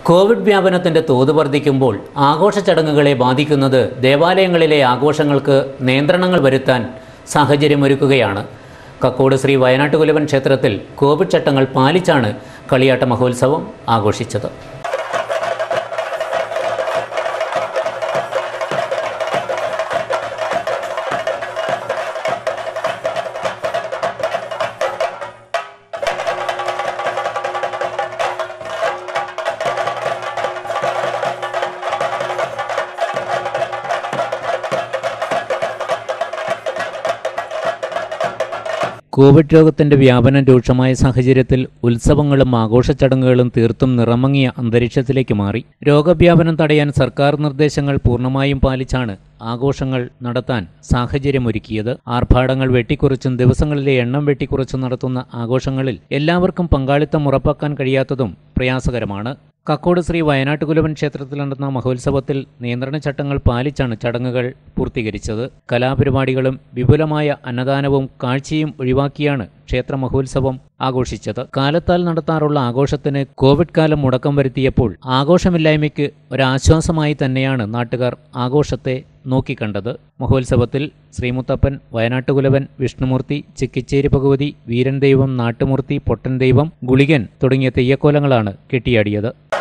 Covid വ്യാപനത്തിന്റെ തോത് വർദ്ധിക്കുമ്പോൾ ആഘോഷ ചടങ്ങുകളെ ബാധിക്കുന്നത് ദേവാലയങ്ങളിലെ ആഘോഷങ്ങൾക്ക് നിയന്ത്രണങ്ങൾ വരുത്താൻ സാഹചര്യമൊരുക്കുകയാണ് കക്കോട് ശ്രീ വയനാട്ടുകുലവൻ ക്ഷേത്രത്തിൽ കോവിഡ് ചട്ടങ്ങൾ പാലിച്ചാണ് കളിയാട്ട മഹോത്സവം ആഘോഷിച്ചത് കോവിഡ് രോഗത്തിന്റെ വ്യാപനം രൂക്ഷമായ സാഹചര്യത്തിൽ ഉത്സവങ്ങളും ആഘോഷച്ചടങ്ങുകളും തീർത്തും നിറമങ്ങിയ അന്തരീക്ഷത്തിലേക്ക് മാറി രോഗവ്യാപനം തടയാൻ സർക്കാർ നിർദ്ദേശങ്ങൾ പൂർണ്ണമായും പാലിച്ചാണ് ആഘോഷങ്ങൾ നടത്താൻ സാഹചര്യമൊരുക്കിയത് ആർഭാടങ്ങൾ വെട്ടിക്കുറച്ചും ദിവസങ്ങളിലെ എണ്ണം വെട്ടിക്കുറച്ചും നടത്തുന്ന ആഘോഷങ്ങളിൽ എല്ലാവർക്കും പങ്കാളിത്തം ഉറപ്പാക്കാൻ കഴിയാത്തതും പ്രയാസകരമാണ് കക്കോട് ശ്രീ വയനാട്ടുകുലവൻ ക്ഷേത്രത്തിൽ നടന്ന മഹോത്സവത്തിൽ നിയന്ത്രണ ചട്ടങ്ങൾ പാലിച്ചാണ് ചടങ്ങുകൾ പൂർത്തീകരിച്ചത് കലാപരിപാടികളും വിപുലമായ അന്നദാനവും കാഴ്ചയും ഒഴിവാക്കിയാണ് ക്ഷേത്ര മഹോത്സവം ആഘോഷിച്ചത് കാലത്താൽ നടത്താറുള്ള ആഘോഷത്തിന് കോവിഡ് കാലം മുടക്കം വരുത്തിയപ്പോൾ ആഘോഷമില്ലായ്മയ്ക്ക് ഒരാശ്വാസമായി തന്നെയാണ് നാട്ടുകാർ ആഘോഷത്തെ നോക്കിക്കണ്ടത് മഹോത്സവത്തിൽ ശ്രീമുത്തപ്പൻ വയനാട്ടുകുലവൻ വിഷ്ണുമൂർത്തി ചിക്കിച്ചേരി ഭഗവതി വീരൻ ദൈവം നാട്ടുമൂർത്തി പൊട്ടൻ ദൈവം ഗുളികൻ തുടങ്ങിയ തെയ്യക്കോലങ്ങളാണ് കെട്ടിയാടിയത്